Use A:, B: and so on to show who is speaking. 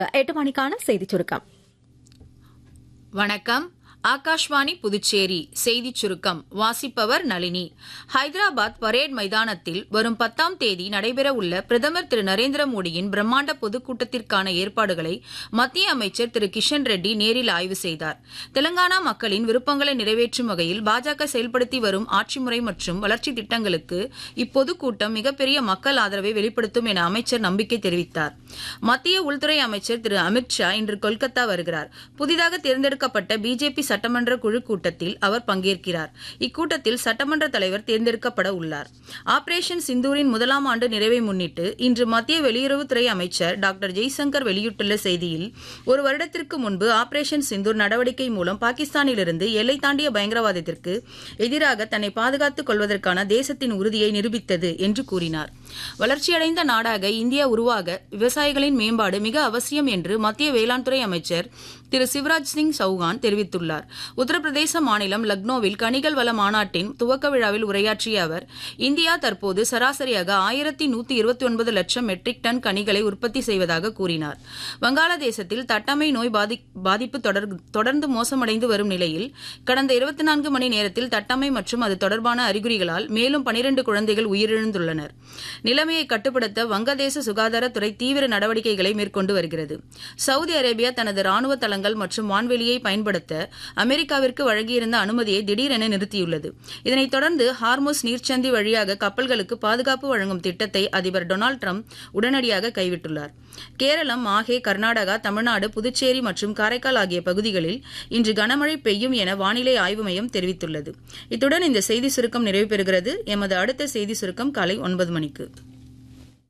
A: எட்டு மணிக்கான செய்திச் சுருக்கம்
B: வணக்கம் ஆகாஷ்வாணி புதுச்சேரி செய்திச் சுருக்கம் வாசிப்பவர் நளினி ஹைதராபாத் பரேட் மைதானத்தில் வரும் பத்தாம் தேதி நடைபெறவுள்ள பிரதமர் திரு நரேந்திர மோடியின் பிரம்மாண்ட பொதுக்கூட்டத்திற்கான ஏற்பாடுகளை மத்திய அமைச்சர் திரு கிஷன் ரெட்டி நேரில் ஆய்வு செய்தார் தெலங்கானா மக்களின் விருப்பங்களை நிறைவேற்றும் வகையில் பாஜக செயல்படுத்தி வரும் ஆட்சி முறை மற்றும் வளர்ச்சி திட்டங்களுக்கு இப்பொதுக்கூட்டம் மிகப்பெரிய மக்கள் ஆதரவை வெளிப்படுத்தும் என அமைச்சர் நம்பிக்கை தெரிவித்தார் மத்திய உள்துறை அமைச்சர் திரு அமித் ஷா இன்று கொல்கத்தா வருகிறார் புதிதாக தேர்ந்தெடுக்கப்பட்ட பிஜேபி சட்டமன்ற குழு கூட்டத்தில் அவர் பங்கேற்கிறார் இக்கூட்டத்தில் சட்டமன்ற தலைவர் தேர்ந்தெடுக்கப்பட உள்ளார் ஆபரேஷன் சிந்தூரின் முதலாம் ஆண்டு நிறைவை முன்னிட்டு இன்று மத்திய வெளியுறவுத்துறை அமைச்சர் டாக்டர் ஜெய்சங்கர் வெளியிட்டுள்ள செய்தியில் ஒரு வருடத்திற்கு முன்பு ஆபரேஷன் சிந்தூர் நடவடிக்கை மூலம் பாகிஸ்தானிலிருந்து எல்லை தாண்டிய பயங்கரவாதத்திற்கு எதிராக தன்னை பாதுகாத்துக் கொள்வதற்கான தேசத்தின் உறுதியை நிரூபித்தது என்று கூறினார் வளர்ச்சியடைந்த நாடாக இந்தியா உருவாக விவசாயிகளின் மேம்பாடு மிக அவசியம் என்று மத்திய வேளாண் துறை அமைச்சர் திரு சிவராஜ் சிங் சௌகான் தெரிவித்துள்ளார் உத்தரப்பிரதேச மாநிலம் லக்னோவில் கனிகள் வள மாநாட்டின் துவக்க விழாவில் உரையாற்றிய அவர் இந்தியா தற்போது சராசரியாக ஆயிரத்தி நூத்தி இருபத்தி ஒன்பது லட்சம் மெட்ரிக் டன் கனிகளை உற்பத்தி செய்வதாக கூறினார் வங்காளதேசத்தில் தட்டமை நோய் பாதி பாதிப்பு தொடர் தொடர்ந்து மோசமடைந்து வரும் நிலையில் கடந்த இருபத்தி நான்கு மணி நேரத்தில் தட்டமை மற்றும் அது தொடர்பான அறிகுறிகளால் மேலும் பனிரண்டு குழந்தைகள் உயிரிழந்துள்ளனர் நிலைமையை கட்டுப்படுத்த வங்கதேச சுகாதாரத்துறை தீவிர நடவடிக்கைகளை மேற்கொண்டு வருகிறது சவுதி அரேபியா தனது ராணுவ தளங்கள் மற்றும் வான்வெளியை பயன்படுத்த அமெரிக்காவிற்கு வழங்கியிருந்த அனுமதியை திடீரென நிறுத்தியுள்ளது இதனைத் தொடர்ந்து ஹார்மோஸ் நீர்ச்சந்தி வழியாக கப்பல்களுக்கு பாதுகாப்பு வழங்கும் திட்டத்தை அதிபர் டொனால்டு ட்ரம்ப் உடனடியாக கைவிட்டுள்ளார் கேரளம் மாஹே கர்நாடகா தமிழ்நாடு புதுச்சேரி மற்றும் காரைக்கால் ஆகிய பகுதிகளில் இன்று கனமழை பெய்யும் என வானிலை ஆய்வு மையம் தெரிவித்துள்ளது இத்துடன் இந்த செய்தி சுருக்கம் நிறைவு பெறுகிறது எமது அடுத்த செய்தி சுருக்கம் காலை ஒன்பது மணிக்கு